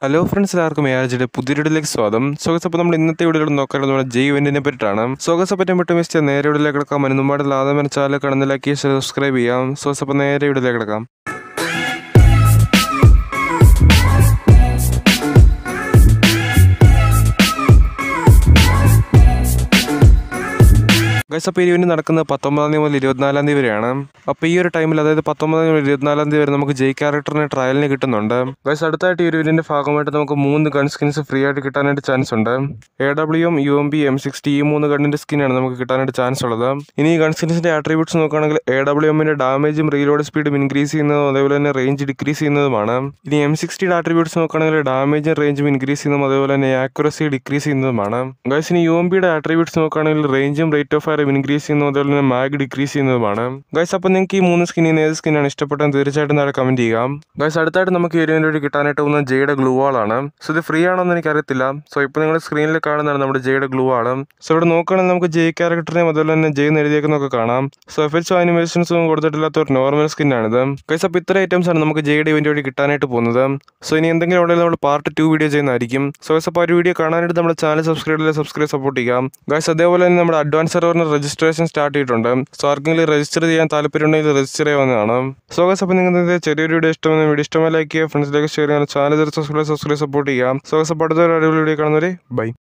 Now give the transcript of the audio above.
hello friends എല്ലാവർക്കും എയാജിയുടെ പുതിയൊരിടിലേക്ക് സ്വാഗതം സോഗസ് അപ്പോൾ നമ്മൾ ഇന്നത്തെ വീഡിയോയിൽ നോക്കുന്നത് നമ്മുടെ ജെ ഇവന്റിനെ പറ്റിയിട്ടാണ് സോഗസ് പറ്റാൻ പറ്റും വെച്ചാൽ നേരെ വീഡിയോയിലേക്ക് കിടക്കാം അതിനുമ്പാട് ആദ്യം ചാനൽ കടന്നിലാക്കി സബ്സ്ക്രൈബ് ചെയ്യാം സോഗസ് അപ്പോൾ നേരെ വീഡിയോയിലേക്ക് കിടക്കാം ഗൈസ് അപ്പോൾ ഈ ഇവന്റ് നടക്കുന്നത് പത്തൊമ്പതാം തീയതി മുതൽ ഇരുപത്തിനാലാം തീയതി വരെയാണ് അപ്പോൾ ഈ ഒരു ടൈമിൽ അതായത് പത്തൊമ്പതാം തീയതി മുതൽ ഇരുപത്തിനാലാം തീയതി വരെ നമുക്ക് ജയ് ക്യാരക്ടറിന് ട്രയലിന് കിട്ടുന്നുണ്ട് ഗൈസ് അടുത്തായിട്ട് ഈ ഒരു ഇവന്റിന്റെ ഭാഗമായിട്ട് നമുക്ക് മൂന്ന് ഗൺ സ്കിൻസ് ഫ്രീ ആയിട്ട് കിട്ടാനായിട്ട് ചാൻസ് ഉണ്ട് A W M U M B M sixty ഈ മൂന്ന് ഗണ്ണിന്റെ സ്കിന്നാണ് നമുക്ക് കിട്ടാനായിട്ട് ചാൻസ് ഉള്ളത് ഇനി ഈ ഗൺ സ്കിൻസിന്റെ ആട്രിബ്യൂട്ട്സ് നോക്കുകയാണെങ്കിൽ എ ഡബ്ല്യു എമ്മിന്റെ ഡാമേജും റീലോഡ് സ്പീഡും ഇൻക്രീസ് ചെയ്യുന്നതും അതേപോലെ തന്നെ റേഞ്ച് ഡിക്രീസ് ചെയ്യുന്നതുമാണ് ഇനി എം സിക്സ്റ്റിയുടെ ആട്രിബ്യൂട്ട്സ് നോക്കുകയാണെങ്കിൽ ഡാമേജും റേഞ്ചും ഇൻക്രീസ് ചെയ്യുന്നതും അതേപോലെ തന്നെ ആക്യുറസി ഡിക്രീസ് ചെയ്യുന്നതുമാണ് ഗൈസ് ഇനി യു എം ബിയുടെ ആട്രിബ്യൂട്ട്സ് നോക്കുകയാണെങ്കിൽ റേഞ്ചും റേറ്റ് ഓഫ് ഫയർ ഇൻക്രീസ് ചെയ്യുന്നതും അതുപോലെ തന്നെ മാഗ് ഡിക്രീസ് ചെയ്യുന്നതുമാണ് ഗൈസ് അപ്പോൾ നിങ്ങൾക്ക് ഈ മൂന്ന് സ്കിന്നിൽ നിന്ന് ഏത് സ്കിന്നാണ് ഇഷ്ടപ്പെട്ടതെന്ന് തീർച്ചയായിട്ടും താഴെ കമന്റ് ചെയ്യാം ഗൈസ് അടുത്തായിട്ട് നമുക്ക് ഈ ഒരു വേണ്ടി കിട്ടാനായിട്ട് പോകുന്ന ജെയുടെ ഗ്ലൂ വാളാണ് സോ ഇത് ഫ്രീ ആണോ എന്ന് എനിക്കറിയത്തില്ല സോ ഇപ്പോൾ നിങ്ങൾ സ്ക്രീനിൽ കാണുന്നതാണ് നമ്മുടെ ജെയുടെ ഗ്ലൂ വാള് സോ ഇവിടെ നോക്കുകയാണെങ്കിൽ നമുക്ക് ജെ ക്യാരക്ടറിനെയും അതുപോലെ തന്നെ ജെ എഴുതിയേക്കുന്നൊക്കെ കാണാം സോ എഫക്ട്സും അനിമേഷൻസും കൊടുത്തിട്ടില്ലാത്ത ഒരു നോർമൽ സ്കിന്നാണിത് ഗൈസ് അപ്പോൾ ഇത്ര ഐറ്റംസ് ആണ് നമുക്ക് ജെയുടെ ഇവന്റ് വഴി കിട്ടാനായിട്ട് പോകുന്നത് സോ ഇനി എന്തെങ്കിലും ഉണ്ടെങ്കിൽ നമ്മൾ പാർട്ട് ടു വീഡിയോ ചെയ്യുന്നതായിരിക്കും സോ ഗൈസ് അപ്പോൾ ആ ഒരു വീഡിയോ കാണാനായിട്ട് നമ്മുടെ ചാനൽ സബ്സ്ക്രൈബ് ചെയ്ത് സബ്സ്ക്രൈബ് സപ്പോർട്ട് ചെയ്യാം ഗൈസ് അതേപോലെ തന്നെ നമ്മുടെ അഡ്വാൻസ് സെർവറിന് രജിസ്ട്രേഷൻ സ്റ്റാർട്ട് ചെയ്തിട്ടുണ്ട് സോ ആർക്കെങ്കിലും രജിസ്റ്റർ ചെയ്യാൻ താല്പര്യമുണ്ടെങ്കിൽ രജിസ്റ്റർ ചെയ്യാവുന്നതാണ് സോ ഗൈസ് അപ്പോൾ നിങ്ങൾക്ക് ചെറിയൊരു വീഡിയോ ഇഷ്ടമെന്ന് വീഡിയോ ഇഷ്ടമായി ലൈക്ക് ചെയ്യുക ഫ്രണ്ട്സിലേക്ക് ഷെയർ ചെയ്യാൻ ചാനൽ സബ്സ്ക്രൈബ് സബ്സ്ക്രൈബ് സപ്പോർട്ട് ചെയ്യാം സോ ഗൈസ് അപ്പോൾ അടുത്തൊരു അടിപൊളി വീഡിയോ കാണുന്നവരെ ബൈ